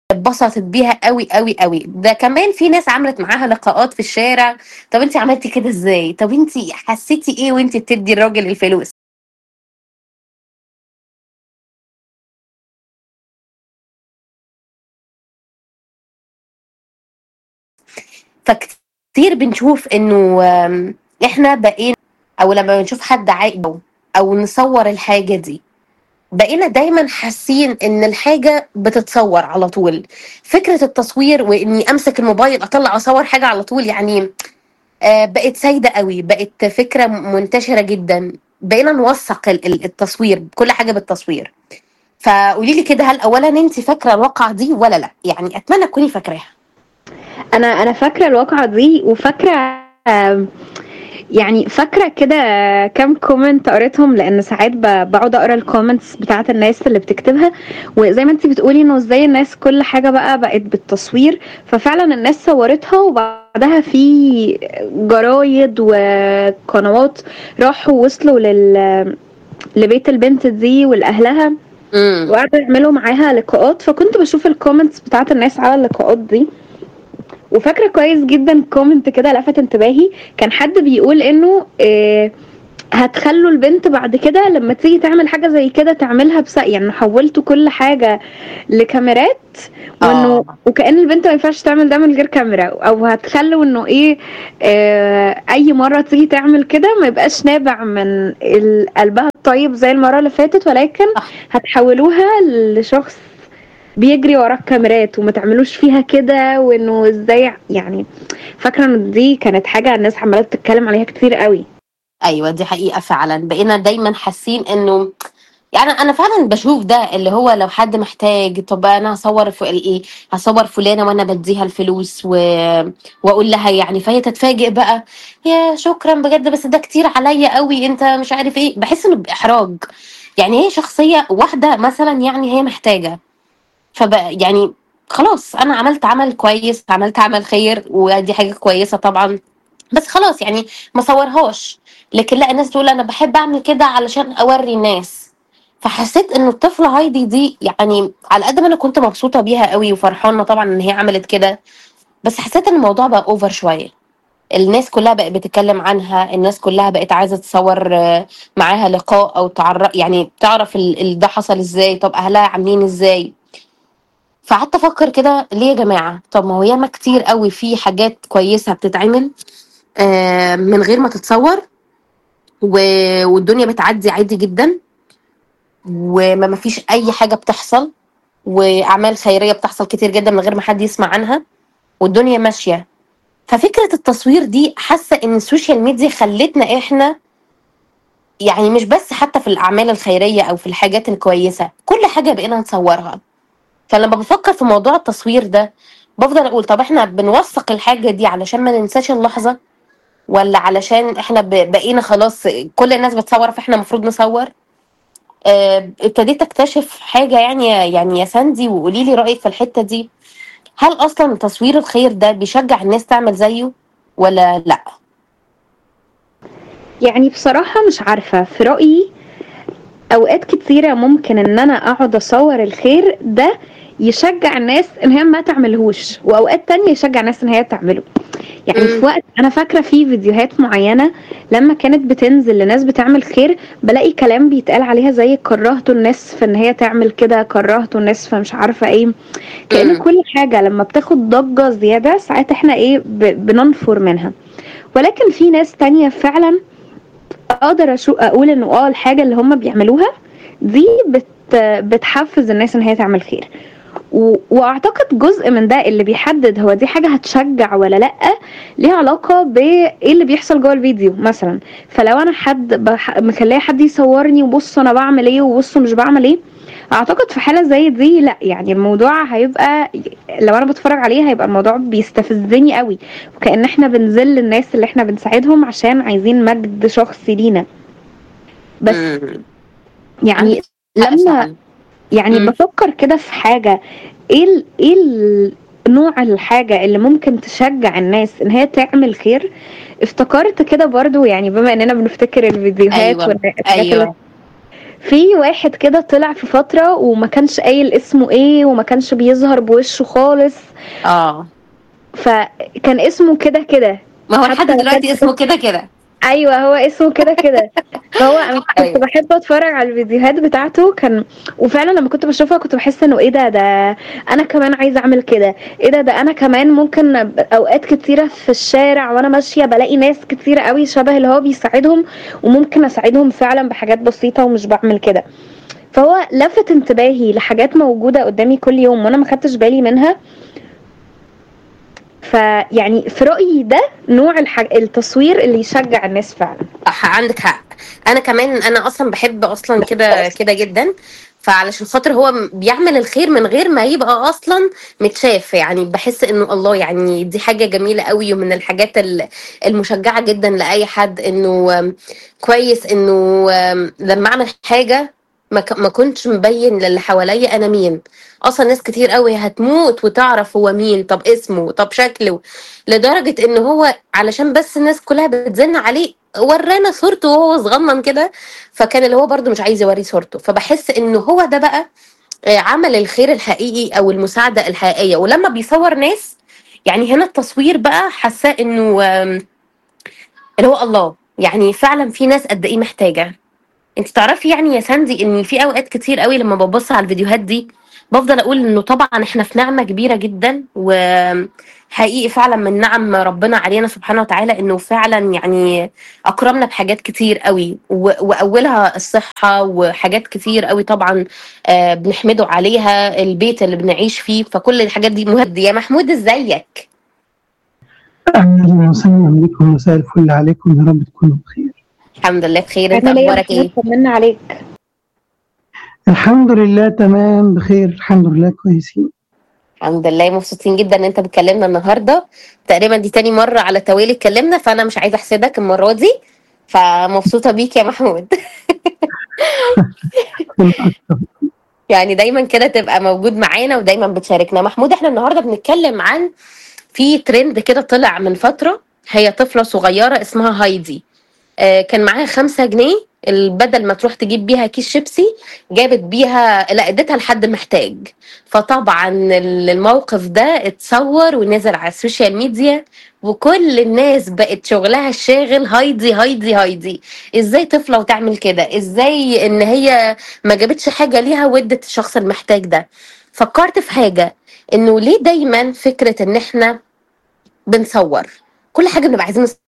اتبسطت بيها قوي قوي قوي ده كمان في ناس عملت معاها لقاءات في الشارع طب انت عملتي كده ازاي طب انت حسيتي ايه وانت بتدي الراجل الفلوس فكتير بنشوف انه آم، احنا بقينا او لما بنشوف حد عاقل او نصور الحاجه دي بقينا دايما حاسين ان الحاجه بتتصور على طول فكره التصوير واني امسك الموبايل اطلع اصور حاجه على طول يعني آه، بقت سايده قوي بقت فكره منتشره جدا بقينا نوثق ال- ال- التصوير كل حاجه بالتصوير فقولي لي كده هل اولا انت فاكره الواقعه دي ولا لا يعني اتمنى تكوني فاكراها انا انا فاكره الواقعه دي وفاكره آم، يعني فاكره كده كام كومنت قريتهم لان ساعات ب- بقعد اقرا الكومنتس بتاعت الناس اللي بتكتبها وزي ما انت بتقولي انه ازاي الناس كل حاجه بقى بقت بالتصوير ففعلا الناس صورتها وبعدها في جرايد وقنوات راحوا وصلوا لل لبيت البنت دي ولاهلها امم وقعدوا يعملوا معاها لقاءات فكنت بشوف الكومنتس بتاعت الناس على اللقاءات دي وفاكره كويس جدا كومنت كده لفت انتباهي كان حد بيقول انه آه هتخلوا البنت بعد كده لما تيجي تعمل حاجه زي كده تعملها بس يعني حولتوا كل حاجه لكاميرات وانه اه وكأن البنت ما ينفعش تعمل ده من غير كاميرا او هتخلوا انه ايه آه اي مره تيجي تعمل كده ما يبقاش نابع من ال- قلبها الطيب زي المره اللي فاتت ولكن صح هتحولوها لشخص بيجري ورا الكاميرات وما تعملوش فيها كده وانه ازاي يعني فاكره ان دي كانت حاجه الناس عماله تتكلم عليها كتير قوي ايوه دي حقيقه فعلا بقينا دايما حاسين انه يعني انا فعلا بشوف ده اللي هو لو حد محتاج طب انا هصور ف... ايه هصور فلانه وانا بديها الفلوس و... واقول لها يعني فهي تتفاجئ بقى يا شكرا بجد بس ده كتير عليا قوي انت مش عارف ايه بحس انه باحراج يعني هي شخصيه واحده مثلا يعني هي محتاجه فبقى يعني خلاص انا عملت عمل كويس عملت عمل خير ودي حاجه كويسه طبعا بس خلاص يعني ما صورهاش لكن لا الناس تقول انا بحب اعمل كده علشان اوري الناس فحسيت انه الطفله هايدي دي يعني على قد ما انا كنت مبسوطه بيها قوي وفرحانه طبعا ان هي عملت كده بس حسيت ان الموضوع بقى اوفر شويه الناس كلها بقت بتتكلم عنها الناس كلها بقت عايزه تصور آه، معاها لقاء او تعرف يعني تعرف ال- ال- ده حصل ازاي طب اهلها عاملين ازاي فقعدت افكر كده ليه يا جماعه طب ما هو ياما كتير قوي في حاجات كويسه بتتعمل آه، من غير ما تتصور و- والدنيا بتعدي عادي جدا وما ما فيش اي حاجه بتحصل واعمال خيريه بتحصل كتير جدا من غير ما حد يسمع عنها والدنيا ماشيه ففكره التصوير دي حاسه ان السوشيال ميديا خلتنا احنا يعني مش بس حتى في الاعمال الخيريه او في الحاجات الكويسه كل حاجه بقينا نصورها فلما بفكر في موضوع التصوير ده بفضل اقول طب احنا بنوثق الحاجه دي علشان ما ننساش اللحظه ولا علشان احنا ب- بقينا خلاص كل الناس بتصور فاحنا المفروض نصور آه، ابتديت اكتشف حاجه يعني يعني يا ساندي وقولي لي رايك في الحته دي هل اصلا تصوير الخير ده بيشجع الناس تعمل زيه ولا لا يعني بصراحه مش عارفه في رايي اوقات كتيره ممكن ان انا اقعد اصور الخير ده يشجع الناس ان هي ما تعملهوش واوقات تانية يشجع الناس ان هي تعمله يعني مم. في وقت انا فاكره في فيديوهات معينه لما كانت بتنزل لناس بتعمل خير بلاقي كلام بيتقال عليها زي كرهتوا الناس في ان هي تعمل كده كرهتوا الناس في مش عارفه ايه كأن مم. كل حاجه لما بتاخد ضجه زياده ساعات احنا ايه ب- بننفر منها ولكن في ناس تانية فعلا اقدر أشو اقول انه اه الحاجه اللي هم بيعملوها دي بت بتحفز الناس ان هي تعمل خير و... واعتقد جزء من ده اللي بيحدد هو دي حاجه هتشجع ولا لا ليها علاقه بايه اللي بيحصل جوه الفيديو مثلا فلو انا حد بح... مخليه حد يصورني وبصوا انا بعمل ايه وبصوا مش بعمل ايه اعتقد في حاله زي دي لا يعني الموضوع هيبقى لو انا بتفرج عليه هيبقى الموضوع بيستفزني قوي وكأن احنا بنذل الناس اللي احنا بنساعدهم عشان عايزين مجد شخصي لينا بس مم. يعني عندك حق لما فعلا يعني مم. بفكر كده في حاجة ايه ال... ايه ال... نوع الحاجة اللي ممكن تشجع الناس ان هي تعمل خير افتكرت كده برضو يعني بما اننا بنفتكر الفيديوهات ايوه والحاجات اللي ايوه في واحد كده طلع في فترة وما كانش قايل اسمه ايه وما كانش بيظهر بوشه خالص اه فكان اسمه كده كده ما هو حتى لحد لو دلوقتي كان اسمه كده كده ايوه هو اسمه كده كده فهو انا كنت ايوه بحب اتفرج على الفيديوهات بتاعته كان وفعلا لما كنت بشوفها كنت بحس انه ايه ده ده انا كمان عايزه اعمل كده ايه ده ده انا كمان ممكن أب- اوقات كتيره في الشارع وانا ماشيه بلاقي ناس كتيره قوي شبه اللي هو بيساعدهم وممكن اساعدهم فعلا بحاجات بسيطه ومش بعمل كده فهو لفت انتباهي لحاجات موجوده قدامي كل يوم وانا ما خدتش بالي منها فيعني في رايي ده نوع الحاج... التصوير اللي يشجع الناس فعلا صح عندك حق انا كمان انا اصلا بحب اصلا كده كده جدا فعلشان خاطر هو م- بيعمل الخير من غير ما يبقى اصلا متشاف يعني بحس انه الله يعني دي حاجة جميلة قوي ومن الحاجات ال- المشجعة جدا لأي حد انه آم، كويس انه آم، لما اعمل حاجة ما ك- ما كنتش مبين للي حواليا انا مين اصلا ناس كتير قوي هتموت وتعرف هو مين طب اسمه طب شكله لدرجة ان هو علشان بس الناس كلها بتزن عليه ورانا صورته وهو صغنن كده فكان اللي هو برضو مش عايز يوري صورته فبحس انه هو ده بقى آه، عمل الخير الحقيقي او المساعدة الحقيقية ولما بيصور ناس يعني هنا التصوير بقى حاساه انه آم، اللي هو الله يعني فعلا في ناس قد ايه محتاجة انت تعرفي يعني يا ساندي ان في اوقات كتير قوي لما ببص على الفيديوهات دي بفضل اقول انه طبعا احنا في نعمة كبيرة جدا وحقيقي فعلا من نعم ربنا علينا سبحانه وتعالى انه فعلا يعني اكرمنا بحاجات كتير قوي و- واولها الصحة وحاجات كتير قوي طبعا آه، بنحمده عليها البيت اللي بنعيش فيه فكل الحاجات دي مهدي يا محمود ازيك أهلا وسهلا بكم مساء الفل عليكم يا رب تكونوا بخير الحمد لله بخير انت عامل ايه يا اخبارك محمود ايه طمنا عليك الحمد لله تمام بخير الحمد لله كويسين الحمد لله مبسوطين جدا ان انت بتكلمنا النهارده تقريبا دي تاني مره على توالي اتكلمنا فانا مش عايزه احسدك المره دي فمبسوطه بيك يا محمود يعني دايما كده تبقى موجود معانا ودايما بتشاركنا محمود احنا النهارده بنتكلم عن في ترند كده طلع من فتره هي طفله صغيره اسمها هايدي آه، كان معاها خمسة جنيه ال- بدل ما تروح تجيب بيها كيس شيبسي جابت بيها لا اديتها لحد محتاج فطبعا ال- الموقف ده اتصور ونزل على السوشيال ميديا وكل الناس بقت شغلها الشاغل هايدي هايدي هايدي ازاي طفلة وتعمل كده ازاي ان هي ما جابتش حاجة ليها وادت الشخص المحتاج ده فكرت في حاجة انه ليه دايما فكرة ان احنا بنصور كل حاجة بنبقى عايزين